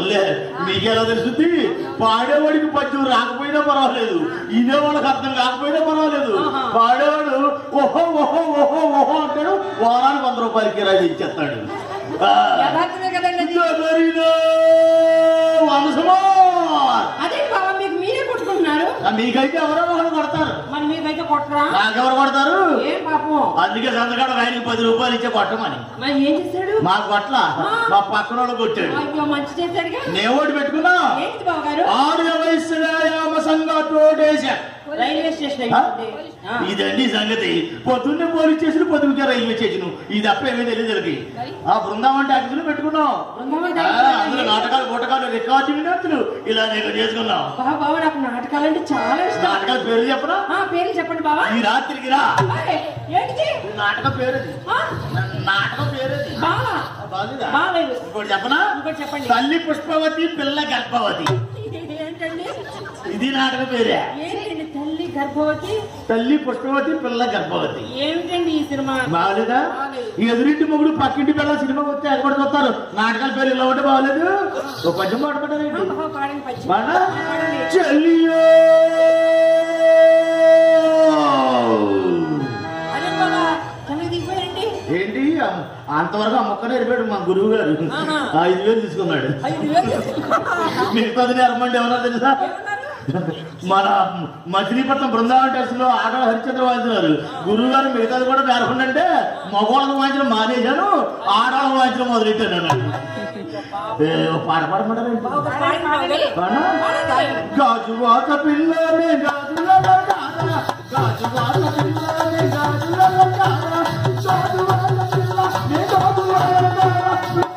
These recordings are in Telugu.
అవునులే మీకెలా తెలుస్తుంది పాడేవాడికి పద్యం రాకపోయినా పర్వాలేదు ఇదే వాళ్ళకి అర్థం కాకపోయినా పర్వాలేదు ఆహా. పాడేవాడు ఓహో ఓహో ఓహో ఓహో అంటాడు వారానికి వంద రూపాయలు కిరాయి ఇచ్చేస్తాడు ఆ. యథార్థమే కదండి అది నగరిలో వంశమార్. అదే బాబా మీకు మీరే కొట్టుకుంటున్నారు ఆ, మీకైతే ఎవరో ఒకరు కొడతారు మరి మీకైతే కొట్టరా నాకెవరు కొడతారు ఏం పాపం అందుకే సంతకాడ ఆయనకి పది రూపాయలు ఇచ్చే కొట్టమని మరి ఏం చేశాడు మా కొట్ల మా పక్కన వాళ్ళు కొట్టాడు అయ్యో మంచి చేశాడుగా నేను ఓటు పెట్టుకున్నా ఏంటి బాబు గారు ఆర్య వయస్సు వ్యాయామ సంఘ టోడేశా రైల్వే స్టేషన్ ఆ? అయిపోయింది ఆ. ఇదండి సంగతి పొద్దున్నే పోలీస్ స్టేషన్ పొద్దుకే రైల్వే స్టేషన్ ఇది తప్ప ఏమీ తెలియదు వీళ్ళకి. ఆ బృందావన్ ట్యాక్సీలు పెట్టుకున్నాం బృందావన్ ఆ, ట్యాక్సీలు అందులో నాటకాలు పుటకాలు రికార్డింగ్ నచ్చులు ఇలా నేను చేసుకున్నాం బాబా బాబా నాకు నాటకాలంటే చాలా ఇష్టం నాటకాల పేరు చెప్పరా ఆ పేరు చెప్పండి బాబా ఈ రాత్రికి రా ఏయ్, ఏంటిది ఈ నాటక పేరుది ఆ, నాటక పేరుది బాగా బాగుందా బాగాలేదు ఇంకోటి చెప్పనా ఇంకోటి చెప్పండి తల్లి పుష్పవతి పిల్ల గర్భవతి ఏంటండి ఇది నాటక పేరే ఏంటండి తల్లి గర్భవతి తల్లి పుష్పవతి పిల్ల గర్భవతి ఏమిటండి ఈ సినిమా బాగలేదా బాగలేదు. ఈ ఎదురింటి మొగుడు పక్కింటి పిల్ల సినిమా వస్తే ఎక్కడ చూస్తారు నాటకాల పేరు ఇలా ఉంటే బాగలేదు ఒక పద్యం ఆ, పాడమంటారేంటి బాబా పాడండి పచ్చి బాగా పాడండి. చెల్లియో అదే బాబా తనకి దిగిపోయారండి ఏంటి అమ్- అంతవరకు ఆ మొక్క నేర్పాడు మా గురువు గారు ఆహా. ఐదు వేలు తీసుకున్నాడు ఐదు వేలు మిగతాది నేర్పండి ఎవరో తెలుసా ఏమన్నారు మన మచిలీపట్నం బృందావన్ టెస్ట్ లో ఆటో హరిచంద్ర వాయించినారు గురువు గారు మిగతాది కూడా నేర్పండి అంటే మగవాళ్ళకు వాయించడం మానేశాను ఆడవాళ్ళకు వాయించడం మొదలెట్టాను అన్నాడు. ఏ, ఓ పాట పాడమంటారా ఏంటి? బాబా పాడండి బాబా గారు. పాడనా? పాడండి. గాజువాక పిల్లనే గాజులలో జారా, గాజువాక పిల్లనే గాజులలో జారా, గాజువాక పిల్లనే గాజులలో జారా,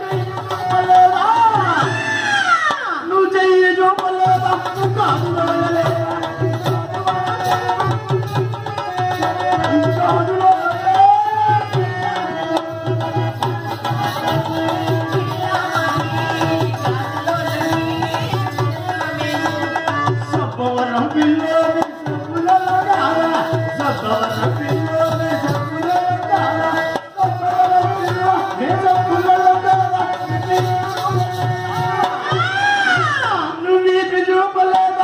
నువ్వు చెయ్యి చూపలేదా? నువ్వు చెయ్యి చూపలేదా? నువ్వు గాజులలో లేవా? గాజులలో సబ్బవరం పిల్లోని సబ్బులలో జారా, సబ్బవరం పిల్లోని సబ్బులలో జారా, సబ్బవరం పిల్లోని సబ్బులలో జారా, నువ్వు నీకు చూపలేదా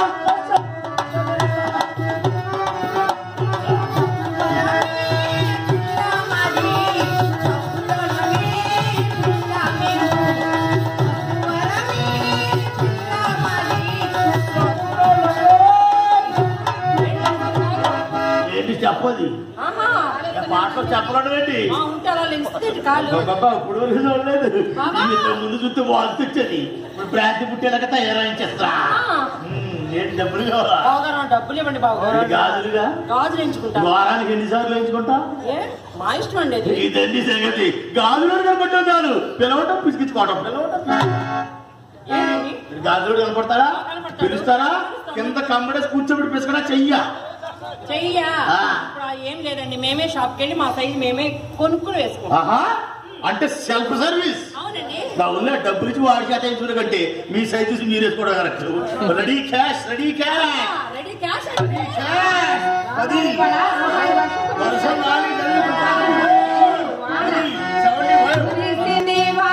ఏంటి చెప్పది ఆహా. పాటలో చెప్పడం ఏంటి ఆ, ఉంటే అలా లెంచుతుంది కాలు బాబా ఇప్పుడు వరకు చూడలేదు బాబా. ఇంత ముందు చూస్తే వాస్తు వచ్చేది ఇప్పుడు భ్రాంతి పుట్టేలాగా తయారైంచేస్తా ఆ. ఉమ్, ఏంటి డబ్బులు కావాలా బావగారు ఆ డబ్బులు ఇవ్వండి బావగారు ఏంటి గాజులుగా గాజులు ఎంచుకుంటా వారానికి ఎన్నిసార్లు వేయించుకుంటా ఏ మా ఇష్టం అండి అది ఇదండి సంగతి గాజులు కనపడటం చాలు పిలవటం పిసికించుకోవటం పిలవటం ఏంటండి గాజులు కనపడతారా కనపడతాడు. పిలుస్తారా కింద కమ్మడేసి కూర్చోబెట్టి పిసుకడా చెయ్య చెయ్యా ఆ. ఇప్పుడు ఆ ఏం లేదండి మేమే షాప్కి వెళ్ళి మా సైజు మేమే కొనుక్కుని వేసుకుంటాం ఆహా అంటే సెల్ఫ్ సర్వీస్ అవునండి నా ఉన్న డబ్బులు ఇచ్చి వాడి చేత వేయించుకునే కంటే మీ సైజ్ చూసి మీరు వేసుకోవడం correct ready cash ready cash ready cash అండి క్యాష్ అది వర్షం రాని తల్లి అది సెవెంటీ ఫైవ్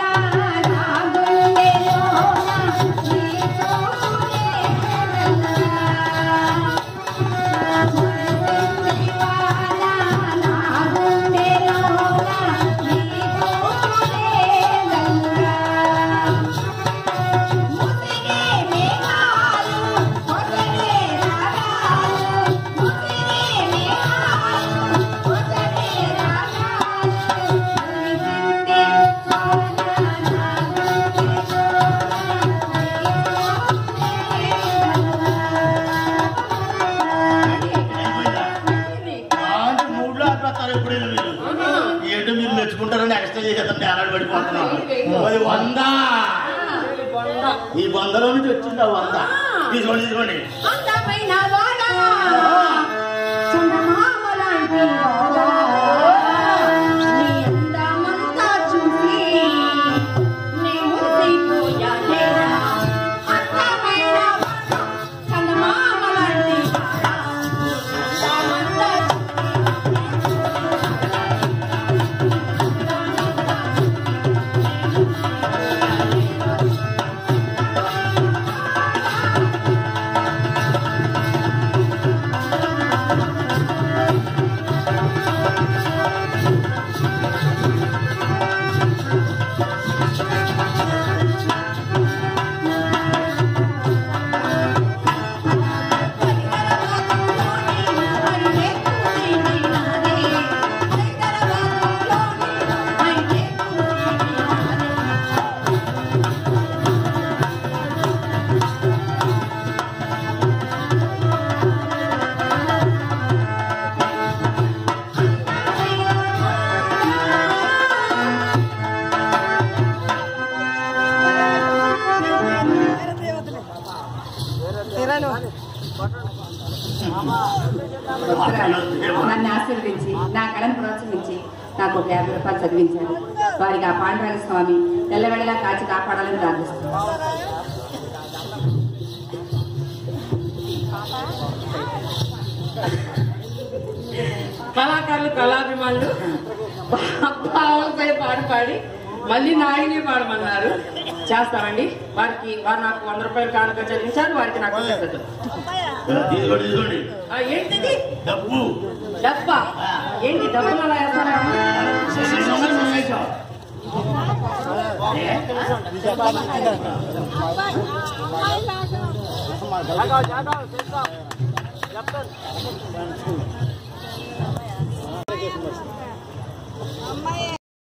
అంటే మూడులో ఆడిపోతారు ఎప్పుడైనా మీరు ఏంటో మీరు మెచ్చుకుంటారని ఎక్స్ట్రా చేసేద్దాం నేలాడు పడిపోతున్నాం అది వంద ఈ వందలో నుంచి వచ్చింది ఆ వంద తీసుకోండి తీసుకోండి అందమైన వాడా చందమామ లాంటి వాడా నీ అందమంతా చూసి నీ మురిసిపోయానేరా అందమైన వాడా చందమామ లాంటి వాడా నీ అందమంతా నన్ను ఆశీర్వదించి నా కళను ప్రోత్సహించి నాకు ఒక యాభై రూపాయలు చదివించారు వారికి ఆ పాండురంగ స్వామి తెల్లవెళ్ళలా కాచి కాపాడాలని ప్రార్థిస్తున్నాను కళాకారులు కళాభిమానులు భావాలపై పాట పాడి మళ్ళీ నాయని పాడమన్నారు చేస్తామండి వారికి వారు నాకు వంద రూపాయలు కానుక చదివించారు వారికి నాకు కృతజ్ఞతలు. తీసుకోండి తీసుకోండి ఆ, ఏంటిది డబ్బు డబ్బా ఏంటి డబ్బులు అలా వేస్తారా రెండు వందలు మనం వేసాం. ఏ?